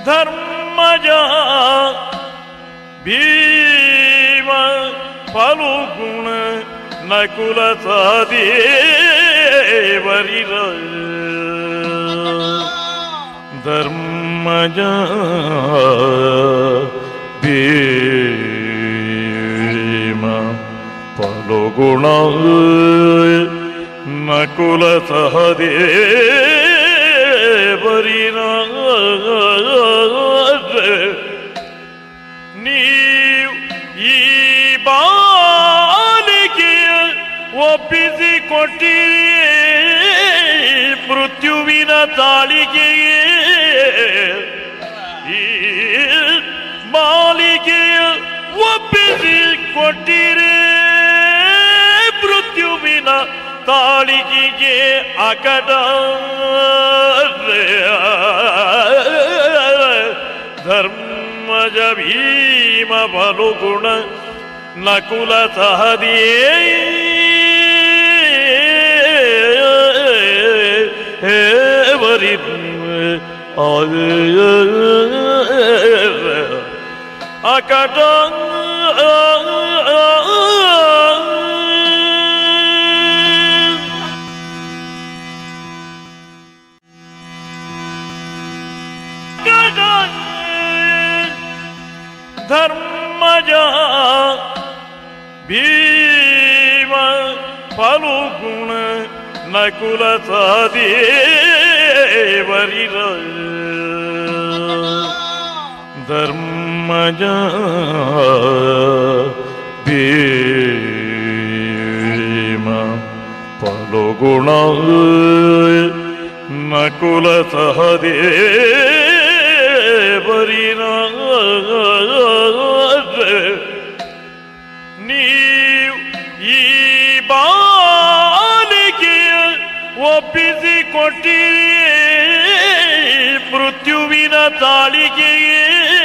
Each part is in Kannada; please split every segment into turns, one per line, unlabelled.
ಧರ್ಮಜ ಭೀಮ ಫಲುಗುಣ ನಕುಲ ಸದೇವರಿರ ಧರ್ಮಜ ಭೀಮ ಫಲುಗುಣ ನಕುಲ ಸಹದೇವರಿರ ನೀವು ಈ ಬಾಲಿಕೆಯ ಒಪ್ಪಿಸಿ ಕೊಟ್ಟಿರಿ ಮೃತ್ಯುವಿನ ತಾಳಿಗೆಯೇ ಈ ಬಾಲಿಕೆಯ ಒಪ್ಪಿಸಿ ಕೊಟ್ಟಿರಿ ಮೃತ್ಯುವಿನ ತಾಳಿಗೆಗೆ ಅಕಟ ಧರ್ಮಜ ಭೀಮ ಬಲುಗುಣ ನಕುಲ ಸಹದಿಯೇ ಹೇವರಿ ಅಕಟ ಧರ್ಮಜ ಭೀಮ ಫಲುಗುಣ ನಕುಲ ಸದೇವರಿರ ಧರ್ಮಜ ಭೀಮ ಫಲುಗುಣ ನಕುಲ ಸಹದೇವರಿರ ನೀವು ಈ ಬಾಲಿಕೆಯ ಒಪ್ಪಿಸಿ ಕೊಟ್ಟಿರಿ ಮೃತ್ಯುವಿನ ತಾಳಿಗೆಯೇ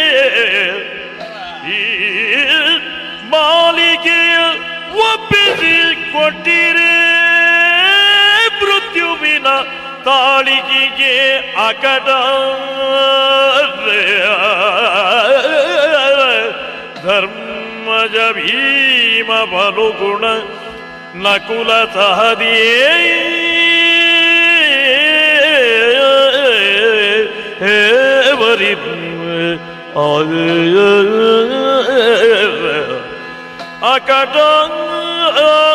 ಈ ಬಾಲಿಕೆಯ ಒಪ್ಪಿಸಿ ಕೊಟ್ಟಿರಿ ಮೃತ್ಯುವಿನ ತಾಳಿಗೆಗೆ ಅಕಟ ಧರ್ಮಜ ಭೀಮ ಬಲುಗುಣ ನಕುಲ ಸಹದಿಯೇ ಹೇವರಿ ಅಕಟ